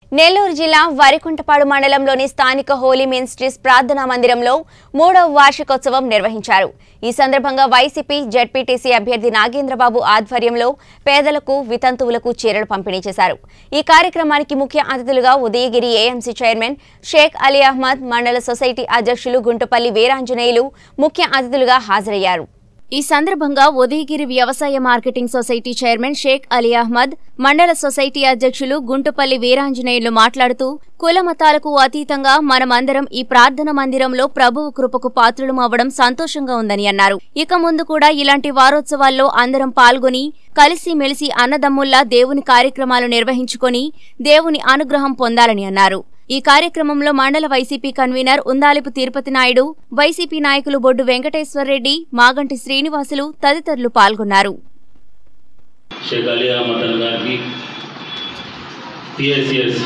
నెల్లూరు జిల్లా వరికుంటపాడు మండలంలోని స్థానిక హోలీ మినిస్ట్రీస్ ప్రార్థనా మందిరంలో మూడవ వార్షికోత్సవం నిర్వహించారు ఈ సందర్భంగా వైసీపీ జడ్పీటీసీ అభ్యర్థి నాగేంద్రబాబు ఆధ్వర్యంలో పేదలకు వితంతువులకు చీరలు పంపిణీ చేశారు ఈ కార్యక్రమానికి ముఖ్య అతిథులుగా ఉదయగిరి ఏఎంసీ చైర్మన్ షేక్ అలీ అహ్మద్ మండల సొసైటీ అధ్యక్షులు గుంటుపల్లి వీరాంజనేయులు ముఖ్య అతిథులుగా హాజరయ్యారు ఈ సందర్భంగా ఉదయగిరి వ్యవసాయ marketing society chairman Sheikh Ali Ahmed మండల సొసైటీ అధ్యక్షులు గుంటుపల్లి వీరాంజనేయులు మాట్లాడుతూ కుల మతాలకు అతీతంగా మనమందరం ఈ ప్రార్థన మందిరంలో ప్రభువు కృపకు పాత్రులం అవ్వడం సంతోషంగా ఉందని అన్నారు ఇక ముందు కూడా ఇలాంటి వారోత్సవాల్లో అందరం పాల్గొని కలిసి మెలిసి అన్నదమ్ముల్లా దేవుని కార్యక్రమాలు నిర్వహించుకొని దేవుని అనుగ్రహం పొందాలని అన్నారు ఈ కార్యక్రమంలో మండల YCP convener ఉందాలిపు Tirupati Naidu YCP నాయకులు బొడ్డు వెంకటేశ్వర్రెడ్డి మాగంటి శ్రీనివాసులు తదితరులు పాల్గొన్నారు షేక్ అలీ అహ్మద్ అన్న గారికి టిఎస్సిఎస్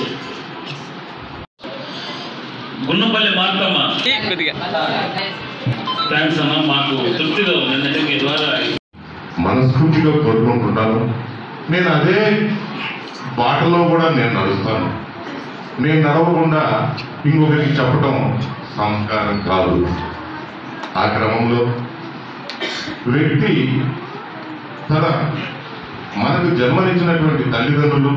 గున్నపల్లి మార్కమ్మ కొద్దిగా థ్యాంక్స్ అన్న మాకు తృప్తిగా ఉంది ఎందుకంటే మీ ద్వారా మనస్ఫూర్తిగా కోరుకుంటున్నాను నేను అదే బాటలో కూడా నేను నడుస్తాను నేను నడవకుండా ఇంకొకరికి చెప్పడం సంస్కారం కాదు ఆ క్రమంలో వ్యక్తి తన మనకు జన్మనిచ్చినటువంటి తల్లిదండ్రులు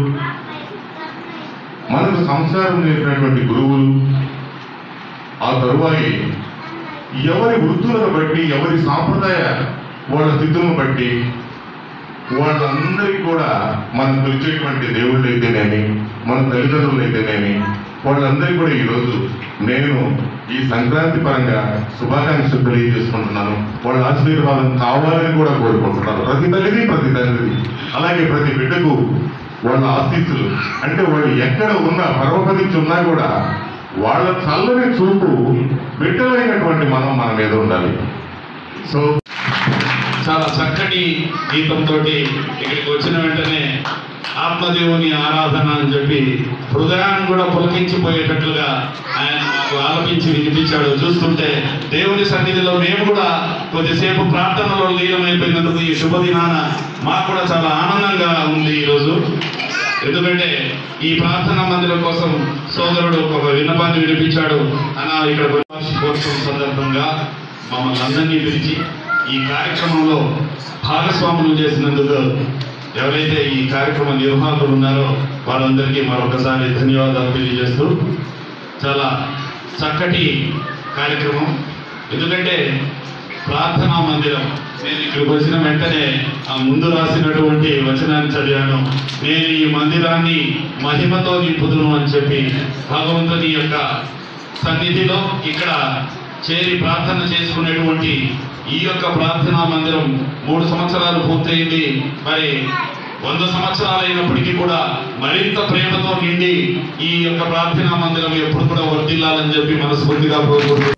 మనకు సంస్కారం నేర్పినటువంటి గురువులు ఆ తరువాయి ఎవరి వృత్తులను బట్టి ఎవరి సాంప్రదాయ వాళ్ళ స్థితులను బట్టి వాళ్ళందరికీ కూడా మనం పిలిచేటువంటి దేవుళ్ళు అయితేనేమి మన తల్లిదండ్రులు అయితేనేమి వాళ్ళందరికీ కూడా ఈరోజు నేను ఈ సంక్రాంతి పరంగా శుభాకాంక్షలు తెలియజేసుకుంటున్నాను వాళ్ళ ఆశీర్వాదం కావాలని కూడా కోరుకుంటున్నాను ప్రతి తల్లిది ప్రతి తండ్రిది అలాగే ప్రతి బిడ్డకు వాళ్ళ ఆశీస్సులు అంటే వాళ్ళు ఎక్కడ ఉన్నా పరమపదించి ఉన్నా కూడా వాళ్ళ చల్లని చూపు బిడ్డలైనటువంటి మనం మన మీద ఉండాలి సో చాలా చక్కటి గీతంతో ఇక్కడికి వచ్చిన వెంటనే ఆత్మదేవుని ఆరాధన అని చెప్పి హృదయాన్ని కూడా పులకించిపోయేటట్లుగా ఆయన మాకు ఆలపించి వినిపించాడు చూస్తుంటే దేవుని సన్నిధిలో మేము కూడా కొద్దిసేపు ప్రార్థనలో లీనమైపోయినందుకు ఈ శుభదినాన మాకు కూడా చాలా ఆనందంగా ఉంది ఈరోజు ఎందుకంటే ఈ ప్రార్థనా మందిరం కోసం సోదరుడు ఒక విన్నపాన్ని వినిపించాడు అన్న ఇక్కడ వార్షికోత్సవం సందర్భంగా మమ్మల్ని అందరినీ పిలిచి ఈ కార్యక్రమంలో భాగస్వాములు చేసినందుకు ఎవరైతే ఈ కార్యక్రమ నిర్వాహకులు ఉన్నారో వాళ్ళందరికీ మరొకసారి ధన్యవాదాలు తెలియజేస్తూ చాలా చక్కటి కార్యక్రమం ఎందుకంటే ప్రార్థనా మందిరం నేను ఇక్కడికి వచ్చిన వెంటనే ఆ ముందు రాసినటువంటి వచనాన్ని చదివాను నేను ఈ మందిరాన్ని మహిమతో నింపుదును అని చెప్పి భగవంతుని యొక్క సన్నిధిలో ఇక్కడ చేరి ప్రార్థన చేసుకునేటువంటి ఈ యొక్క ప్రార్థనా మందిరం మూడు సంవత్సరాలు పూర్తయింది మరి వంద సంవత్సరాలు అయినప్పటికీ కూడా మరింత ప్రేమతో నిండి ఈ యొక్క ప్రార్థనా మందిరం ఎప్పుడు కూడా వర్ధిల్లాలని చెప్పి మనస్ఫూర్తిగా కోరుకుంటున్నాను